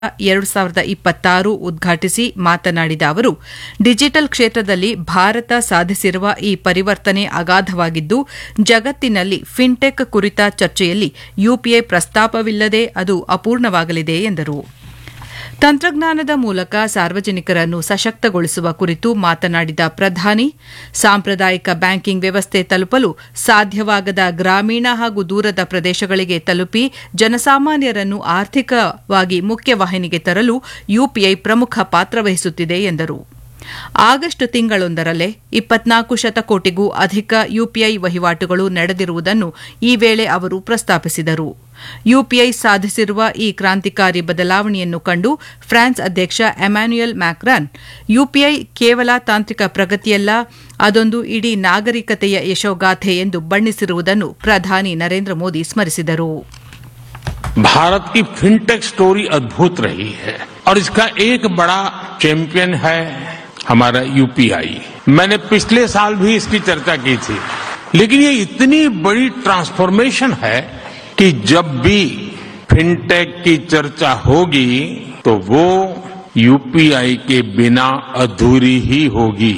ಎರಡು ಸಾವಿರದ ಇಪ್ಪತ್ತಾರು ಉದ್ಘಾಟಿಸಿ ಮಾತನಾಡಿದ ಅವರು ಡಿಜಿಟಲ್ ಕ್ಷೇತ್ರದಲ್ಲಿ ಭಾರತ ಸಾಧಿಸಿರುವ ಈ ಪರಿವರ್ತನೆ ಅಗಾಧವಾಗಿದ್ದು ಜಗತ್ತಿನಲ್ಲಿ ಫಿನ್ಟೆಕ್ ಕುರಿತ ಚರ್ಚೆಯಲ್ಲಿ ಯುಪಿಐ ಪ್ರಸ್ತಾಪವಿಲ್ಲದೆ ಅದು ಅಪೂರ್ಣವಾಗಲಿದೆ ಎಂದರು ತಂತ್ರಜ್ಞಾನದ ಮೂಲಕ ಸಾರ್ವಜನಿಕರನ್ನು ಸಶಕ್ತಗೊಳಿಸುವ ಕುರಿತು ಮಾತನಾಡಿದ ಪ್ರಧಾನಿ ಸಾಂಪ್ರದಾಯಿಕ ಬ್ಯಾಂಕಿಂಗ್ ವ್ಯವಸ್ಥೆ ತಲುಪಲು ಸಾಧ್ಯವಾಗದ ಗ್ರಾಮೀಣ ಹಾಗೂ ದೂರದ ಪ್ರದೇಶಗಳಿಗೆ ತಲುಪಿ ಜನಸಾಮಾನ್ಯರನ್ನು ಆರ್ಥಿಕವಾಗಿ ಮುಖ್ಯವಾಹಿನಿಗೆ ತರಲು ಯುಪಿಐ ಪ್ರಮುಖ ಪಾತ್ರ ವಹಿಸುತ್ತಿದೆ ಎಂದರು ಆಗಸ್ಟ್ ತಿಂಗಳೊಂದರಲ್ಲೇ ಇಪ್ಪತ್ನಾಲ್ಕು ಶತಕೋಟಿಗೂ ಅಧಿಕ ಯುಪಿಐ ವಹಿವಾಟುಗಳು ನಡೆದಿರುವುದನ್ನು ಈ ವೇಳೆ ಅವರು ಪ್ರಸ್ತಾಪಿಸಿದರು ಯುಪಿಐ ಸಾಧಿಸಿರುವ ಈ ಕ್ರಾಂತಿಕಾರಿ ಬದಲಾವಣೆಯನ್ನು ಕಂಡು ಫ್ರಾನ್ಸ್ ಅಧ್ಯಕ್ಷ ಎಮ್ಯಾನ್ಯುಯಲ್ ಮ್ಯಾಕ್ರಾನ್ ಯುಪಿಐ ಕೇವಲ ತಾಂತ್ರಿಕ ಪ್ರಗತಿಯಲ್ಲ ಅದೊಂದು ಇಡೀ ನಾಗರಿಕತೆಯ ಯಶೋಗಾಥೆ ಎಂದು ಬಣ್ಣಿಸಿರುವುದನ್ನು ಪ್ರಧಾನಿ ನರೇಂದ್ರ ಮೋದಿ ಸ್ಮರಿಸಿದರು भारत की फिनटेक स्टोरी अद्भुत रही है और इसका एक बड़ा चैंपियन है हमारा यूपीआई मैंने पिछले साल भी इसकी चर्चा की थी लेकिन ये इतनी बड़ी ट्रांसफॉर्मेशन है कि जब भी फिनटेक की चर्चा होगी तो वो यूपीआई के बिना अधूरी ही होगी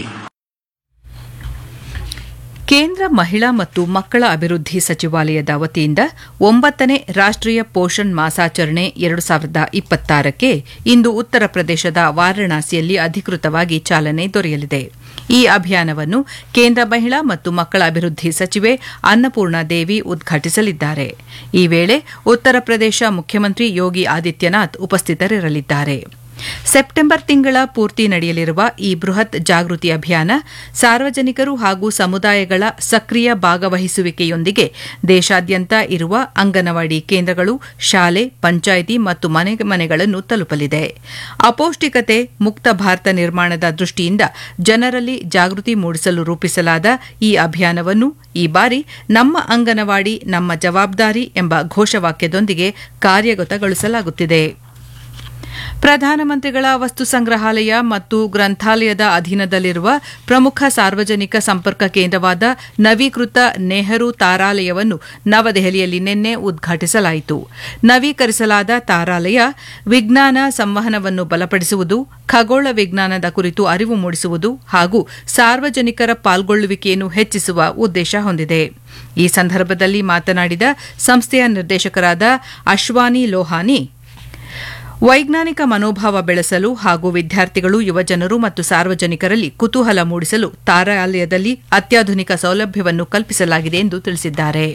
ಕೇಂದ್ರ ಮಹಿಳಾ ಮತ್ತು ಮಕ್ಕಳ ಅಭಿವೃದ್ಧಿ ಸಚಿವಾಲಯದ ವತಿಯಿಂದ ಒಂಬತ್ತನೇ ರಾಷ್ಟೀಯ ಪೋಷಣ್ ಮಾಸಾಚರಣೆ ಎರಡು ಸಾವಿರದ ಇಪ್ಪತ್ತಾರಕ್ಕೆ ಇಂದು ಉತ್ತರ ಪ್ರದೇಶದ ವಾರಾಣಸಿಯಲ್ಲಿ ಅಧಿಕೃತವಾಗಿ ಚಾಲನೆ ದೊರೆಯಲಿದೆ ಈ ಅಭಿಯಾನವನ್ನು ಕೇಂದ್ರ ಮಹಿಳಾ ಮತ್ತು ಮಕ್ಕಳ ಅಭಿವೃದ್ಧಿ ಸಚಿವೆ ಅನ್ನಪೂರ್ಣ ದೇವಿ ಉದ್ಘಾಟಿಸಲಿದ್ದಾರೆ ಈ ವೇಳೆ ಉತ್ತರ ಪ್ರದೇಶ ಮುಖ್ಯಮಂತ್ರಿ ಯೋಗಿ ಆದಿತ್ಯನಾಥ್ ಉಪಸ್ಥಿತರಿರಲಿದ್ದಾರೆ ಸೆಪ್ಟೆಂಬರ್ ತಿಂಗಳ ಪೂರ್ತಿ ನಡೆಯಲಿರುವ ಈ ಬೃಹತ್ ಜಾಗೃತಿ ಅಭಿಯಾನ ಸಾರ್ವಜನಿಕರು ಹಾಗೂ ಸಮುದಾಯಗಳ ಸಕ್ರಿಯ ಭಾಗವಹಿಸುವಿಕೆಯೊಂದಿಗೆ ದೇಶಾದ್ಯಂತ ಇರುವ ಅಂಗನವಾಡಿ ಕೇಂದ್ರಗಳು ಶಾಲೆ ಪಂಚಾಯಿತಿ ಮತ್ತು ಮನೆ ಮನೆಗಳನ್ನು ತಲುಪಲಿದೆ ಅಪೌಷ್ಟಿಕತೆ ಮುಕ್ತ ಭಾರತ ನಿರ್ಮಾಣದ ದೃಷ್ಟಿಯಿಂದ ಜನರಲ್ಲಿ ಜಾಗೃತಿ ಮೂಡಿಸಲು ರೂಪಿಸಲಾದ ಈ ಅಭಿಯಾನವನ್ನು ಈ ಬಾರಿ ನಮ್ಮ ಅಂಗನವಾಡಿ ನಮ್ಮ ಜವಾಬ್ದಾರಿ ಎಂಬ ಘೋಷವಾಕ್ಯದೊಂದಿಗೆ ಕಾರ್ಯಗತಗೊಳಿಸಲಾಗುತ್ತಿದೆ ಪ್ರಧಾನಮಂತ್ರಿಗಳ ವಸ್ತು ಸಂಗ್ರಹಾಲಯ ಮತ್ತು ಗ್ರಂಥಾಲಯದ ಅಧೀನದಲ್ಲಿರುವ ಪ್ರಮುಖ ಸಾರ್ವಜನಿಕ ಸಂಪರ್ಕ ಕೇಂದ್ರವಾದ ನವೀಕೃತ ನೆಹರು ತಾರಾಲಯವನ್ನು ನವದೆಹಲಿಯಲ್ಲಿ ನಿನ್ನೆ ಉದ್ಘಾಟಿಸಲಾಯಿತು ನವೀಕರಿಸಲಾದ ತಾರಾಲಯ ವಿಜ್ಞಾನ ಸಂವಹನವನ್ನು ಬಲಪಡಿಸುವುದು ಖಗೋಳ ವಿಜ್ಞಾನದ ಕುರಿತು ಅರಿವು ಮೂಡಿಸುವುದು ಹಾಗೂ ಸಾರ್ವಜನಿಕರ ಪಾಲ್ಗೊಳ್ಳುವಿಕೆಯನ್ನು ಹೆಚ್ಚಿಸುವ ಉದ್ದೇಶ ಹೊಂದಿದೆ ಈ ಸಂದರ್ಭದಲ್ಲಿ ಮಾತನಾಡಿದ ಸಂಸ್ಥೆಯ ನಿರ್ದೇಶಕರಾದ ಅಶ್ವಾನಿ ಲೋಹಾನಿ ವೈಜ್ಞಾನಿಕ ಮನೋಭಾವ ಬೆಳೆಸಲು ಹಾಗೂ ವಿದ್ಯಾರ್ಥಿಗಳು ಯುವಜನರು ಮತ್ತು ಸಾರ್ವಜನಿಕರಲ್ಲಿ ಕುತೂಹಲ ಮೂಡಿಸಲು ತಾರಾಲಯದಲ್ಲಿ ಅತ್ಯಾಧುನಿಕ ಸೌಲಭ್ಯವನ್ನು ಕಲ್ಪಿಸಲಾಗಿದೆ ಎಂದು ತಿಳಿಸಿದ್ದಾರೆ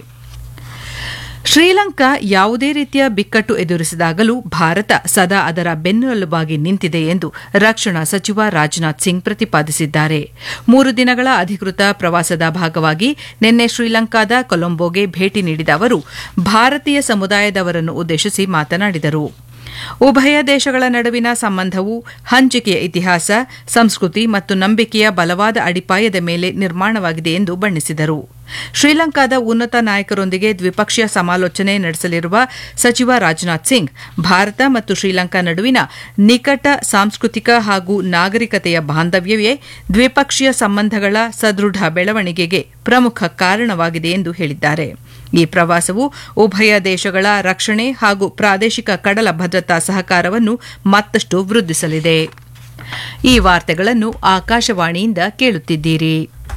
ಶ್ರೀಲಂಕಾ ಯಾವುದೇ ರೀತಿಯ ಬಿಕ್ಕಟ್ಟು ಎದುರಿಸಿದಾಗಲೂ ಭಾರತ ಸದಾ ಅದರ ಬೆನ್ನೆಲುಬಾಗಿ ನಿಂತಿದೆ ಎಂದು ರಕ್ಷಣಾ ಸಚಿವ ರಾಜನಾಥ್ ಸಿಂಗ್ ಪ್ರತಿಪಾದಿಸಿದ್ದಾರೆ ಮೂರು ದಿನಗಳ ಅಧಿಕೃತ ಪ್ರವಾಸದ ಭಾಗವಾಗಿ ನಿನ್ನೆ ಶ್ರೀಲಂಕಾದ ಕೊಲಂಬೋಗೆ ಭೇಟಿ ನೀಡಿದ ಅವರು ಭಾರತೀಯ ಸಮುದಾಯದವರನ್ನು ಉದ್ದೇಶಿಸಿ ಮಾತನಾಡಿದರು ಉಭಯ ದೇಶಗಳ ನಡುವಿನ ಸಂಬಂಧವು ಹಂಚಿಕೆಯ ಇತಿಹಾಸ ಸಂಸ್ಕೃತಿ ಮತ್ತು ನಂಬಿಕೆಯ ಬಲವಾದ ಅಡಿಪಾಯದ ಮೇಲೆ ನಿರ್ಮಾಣವಾಗಿದೆ ಎಂದು ಬಣ್ಣಿಸಿದರು ಶ್ರೀಲಂಕಾದ ಉನ್ನತ ನಾಯಕರೊಂದಿಗೆ ದ್ವಿಪಕ್ಷೀಯ ಸಮಾಲೋಚನೆ ನಡೆಸಲಿರುವ ಸಚಿವ ರಾಜನಾಥ್ ಸಿಂಗ್ ಭಾರತ ಮತ್ತು ಶ್ರೀಲಂಕಾ ನಡುವಿನ ನಿಕಟ ಸಾಂಸ್ಕೃತಿಕ ಹಾಗೂ ನಾಗರಿಕತೆಯ ಬಾಂಧವ್ಯವೇ ದ್ವಿಪಕ್ಷೀಯ ಸಂಬಂಧಗಳ ಸದೃಢ ಬೆಳವಣಿಗೆಗೆ ಪ್ರಮುಖ ಕಾರಣವಾಗಿದೆ ಎಂದು ಹೇಳಿದ್ದಾರೆ ಈ ಪ್ರವಾಸವು ಉಭಯ ದೇಶಗಳ ರಕ್ಷಣೆ ಹಾಗೂ ಪ್ರಾದೇಶಿಕ ಕಡಲ ಭದ್ರತಾ ಸಹಕಾರವನ್ನು ಮತ್ತಷ್ಟು ವೃದ್ಧಿಸಲಿದೆ ಈ ವಾರ್ತೆಗಳನ್ನು ಆಕಾಶವಾಣಿಯಿಂದ ಕೇಳುತ್ತಿದ್ದೀರಿ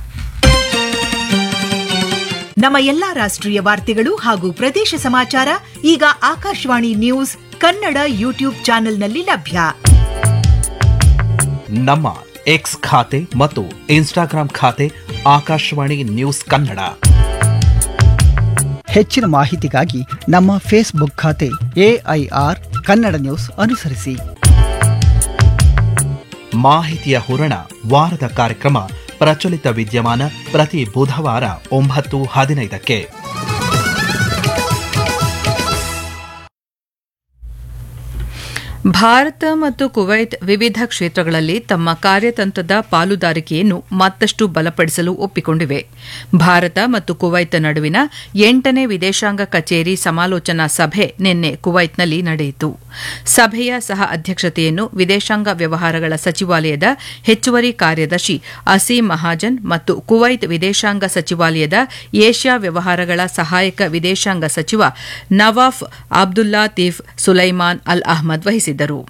ನಮ್ಮ ಎಲ್ಲಾ ರಾಷ್ಟ್ರೀಯ ವಾರ್ತೆಗಳು ಹಾಗೂ ಪ್ರದೇಶ ಸಮಾಚಾರ ಈಗ ಆಕಾಶವಾಣಿ ನ್ಯೂಸ್ ಕನ್ನಡ ಯೂಟ್ಯೂಬ್ ಚಾನೆಲ್ನಲ್ಲಿ ಲಭ್ಯ ನಮ್ಮ ಎಕ್ಸ್ ಖಾತೆ ಮತ್ತು ಇನ್ಸ್ಟಾಗ್ರಾಂ ಖಾತೆ ಆಕಾಶವಾಣಿ ನ್ಯೂಸ್ ಕನ್ನಡ ಹೆಚ್ಚಿನ ಮಾಹಿತಿಗಾಗಿ ನಮ್ಮ ಫೇಸ್ಬುಕ್ ಖಾತೆ ಎಐಆರ್ ಕನ್ನಡ ನ್ಯೂಸ್ ಅನುಸರಿಸಿ ಮಾಹಿತಿಯ ಹೂರಣ ವಾರದ ಕಾರ್ಯಕ್ರಮ ಪ್ರಚಲಿತ ವಿದ್ಯಮಾನ ಪ್ರತಿ ಬುಧವಾರ ಒಂಬತ್ತು ಹದಿನೈದಕ್ಕೆ ಭಾರತ ಮತ್ತು ಕುವೈತ್ ವಿವಿಧ ಕ್ಷೇತ್ರಗಳಲ್ಲಿ ತಮ್ಮ ಕಾರ್ಯತಂತ್ರದ ಪಾಲುದಾರಿಕೆಯನ್ನು ಮತ್ತಷ್ಟು ಬಲಪಡಿಸಲು ಒಪ್ಪಿಕೊಂಡಿವೆ ಭಾರತ ಮತ್ತು ಕುವೈತ್ ನಡುವಿನ ಎಂಟನೇ ವಿದೇಶಾಂಗ ಕಚೇರಿ ಸಮಾಲೋಚನಾ ಸಭೆ ನಿನ್ನೆ ಕುವೈತ್ನಲ್ಲಿ ನಡೆಯಿತು ಸಭೆಯ ಸಹ ಅಧ್ಯಕ್ಷತೆಯನ್ನು ವಿದೇಶಾಂಗ ವ್ಯವಹಾರಗಳ ಸಚಿವಾಲಯದ ಹೆಚ್ಚುವರಿ ಕಾರ್ಯದರ್ಶಿ ಅಸೀಂ ಮಹಾಜನ್ ಮತ್ತು ಕುವೈತ್ ವಿದೇಶಾಂಗ ಸಚಿವಾಲಯದ ಏಷ್ಯಾ ವ್ಯವಹಾರಗಳ ಸಹಾಯಕ ವಿದೇಶಾಂಗ ಸಚಿವ ನವಾಫ್ ಅಬ್ದುಲ್ಲಾ ತೀಫ್ ಸುಲೈಮಾನ್ ಅಲ್ ಅಹ್ಮದ್ ವಹಿಸಿದ್ದಾರೆ ತಿಳಿಸಿದರು